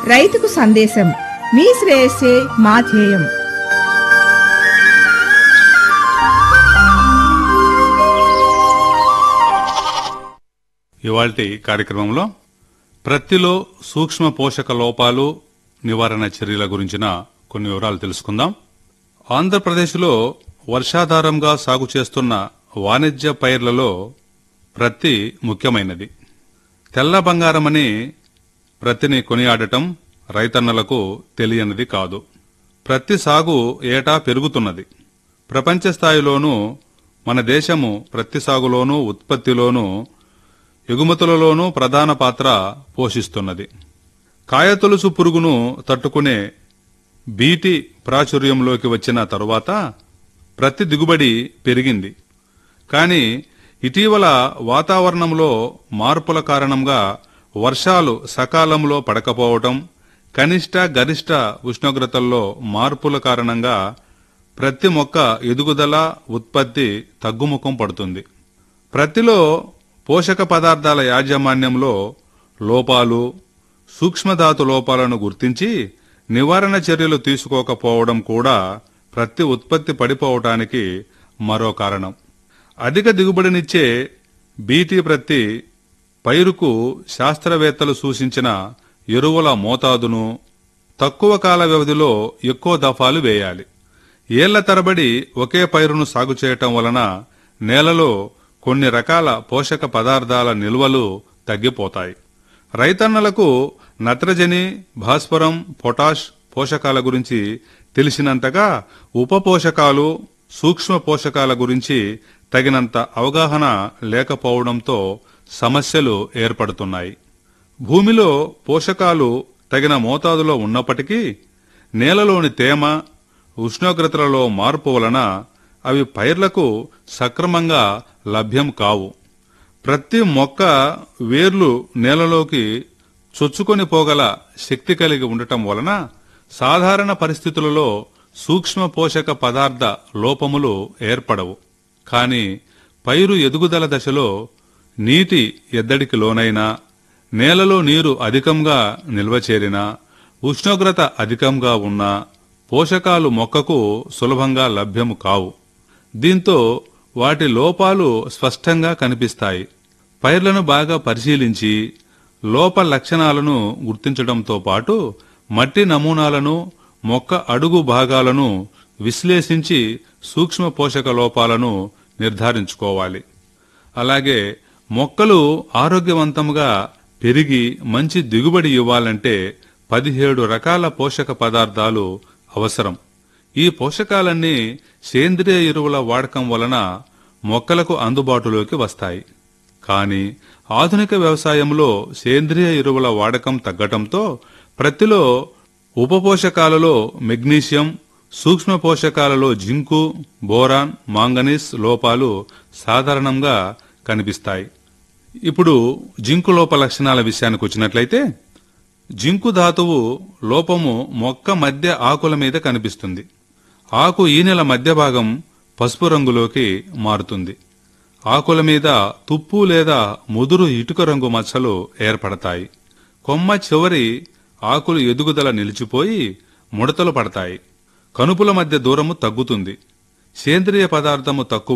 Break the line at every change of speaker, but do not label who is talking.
రైతుకు సందేశం మీ శ్రేయస్సే మా ధ్యేయం
ఇవాల్టి కార్యక్రమంలో ప్రత్తిలో సూక్ష్మ పోషక లోపాలు నివారణ చర్యల గురించిన కొన్ని వివరాలు తెలుసుకుందాం ఆంధ్రప్రదేశ్లో వర్షాధారంగా సాగు చేస్తున్న వాణిజ్య పైర్లలో ప్రత్తి ముఖ్యమైనది తెల్ల బంగారమని ప్రత్తిని కొనియాడటం రైతన్నలకు తెలియనిది కాదు ప్రత్తి సాగు ఏటా పెరుగుతున్నది ప్రపంచ స్థాయిలోనూ మన దేశము ప్రత్తి సాగులోనూ ఉత్పత్తిలోనూ ఎగుమతులలోనూ ప్రధాన పాత్ర పోషిస్తున్నది కాయతొలుసు పురుగును తట్టుకునే బీటి ప్రాచుర్యంలోకి వచ్చిన తరువాత ప్రతి దిగుబడి పెరిగింది కానీ ఇటీవల వాతావరణంలో మార్పుల కారణంగా వర్షాలు సకాలంలో పడకపోవటం కనిష్ట గరిష్ట ఉష్ణోగ్రతల్లో మార్పుల కారణంగా ప్రతి మొక్క ఎదుగుదల ఉత్పత్తి తగ్గుముఖం పడుతుంది ప్రతిలో పోషక పదార్థాల యాజమాన్యంలో లోపాలు సూక్ష్మధాతు లోపాలను గుర్తించి నివారణ చర్యలు తీసుకోకపోవడం కూడా ప్రతి ఉత్పత్తి పడిపోవటానికి మరో కారణం అధిక దిగుబడినిచ్చే బీటీ ప్రత్తి పైరుకు శాస్త్రవేత్తలు సూచించిన ఎరువుల మోతాదును తక్కువ కాల వ్యవధిలో ఎక్కువ దఫాలు వేయాలి ఏళ్ల తరబడి ఒకే పైరును సాగు చేయటం వలన నేలలో కొన్ని రకాల పోషక పదార్థాల నిల్వలు తగ్గిపోతాయి రైతన్నలకు నత్రజని భాస్వరం పొటాష్ పోషకాల గురించి తెలిసినంతగా ఉప పోషకాలు సూక్ష్మ పోషకాల గురించి తగినంత అవగాహన లేకపోవడంతో సమస్యలు ఏర్పడుతున్నాయి భూమిలో పోషకాలు తగిన మోతాదులో ఉన్నప్పటికీ నేలలోని తేమ ఉష్ణోగ్రతలలో మార్పు వలన అవి పైర్లకు సక్రమంగా లభ్యం కావు ప్రతి మొక్క వేర్లు నేలలోకి చొచ్చుకొని పోగల శక్తి కలిగి ఉండటం వలన సాధారణ పరిస్థితులలో సూక్ష్మ పోషక పదార్థ లోపములు ఏర్పడవు కానీ పైరు ఎదుగుదల దశలో నీటి ఎద్దడికి లోనైనా నేలలో నీరు అధికంగా నిల్వ చేరినా ఉష్ణోగ్రత అధికంగా ఉన్నా పోషకాలు మొక్కకు సులభంగా లభ్యము కావు దీంతో వాటి లోపాలు స్పష్టంగా కనిపిస్తాయి పైర్లను బాగా పరిశీలించి లోప లక్షణాలను గుర్తించడంతో పాటు మట్టి నమూనాలను మొక్క అడుగు భాగాలను విశ్లేషించి సూక్ష్మ పోషక లోపాలను నిర్ధారించుకోవాలి అలాగే మొక్కలు ఆరోగ్యవంతంగా పెరిగి మంచి దిగుబడి ఇవ్వాలంటే పదిహేడు రకాల పోషక పదార్థాలు అవసరం ఈ పోషకాలన్నీ సేంద్రియ ఎరువుల వాడకం వలన మొక్కలకు అందుబాటులోకి వస్తాయి కానీ ఆధునిక వ్యవసాయంలో సేంద్రియ ఎరువుల వాడకం తగ్గటంతో ప్రతిలో ఉప పోషకాలలో మెగ్నీషియం సూక్ష్మ పోషకాలలో జింకు బోరాన్ మాంగనీస్ లోపాలు సాధారణంగా కనిపిస్తాయి ఇప్పుడు జింకు లోప లక్షణాల విషయానికి వచ్చినట్లయితే జింకు ధాతువు లోపము మొక్క మధ్య ఆకుల మీద కనిపిస్తుంది ఆకు ఈనెల మధ్య భాగం పసుపు రంగులోకి మారుతుంది ఆకుల మీద తుప్పు లేదా ముదురు ఇటుక రంగు మచ్చలు ఏర్పడతాయి కొమ్మ చివరి ఆకులు ఎదుగుదల నిలిచిపోయి ముడతలు పడతాయి కనుపుల మధ్య దూరము తగ్గుతుంది సేంద్రియ పదార్థము తక్కువ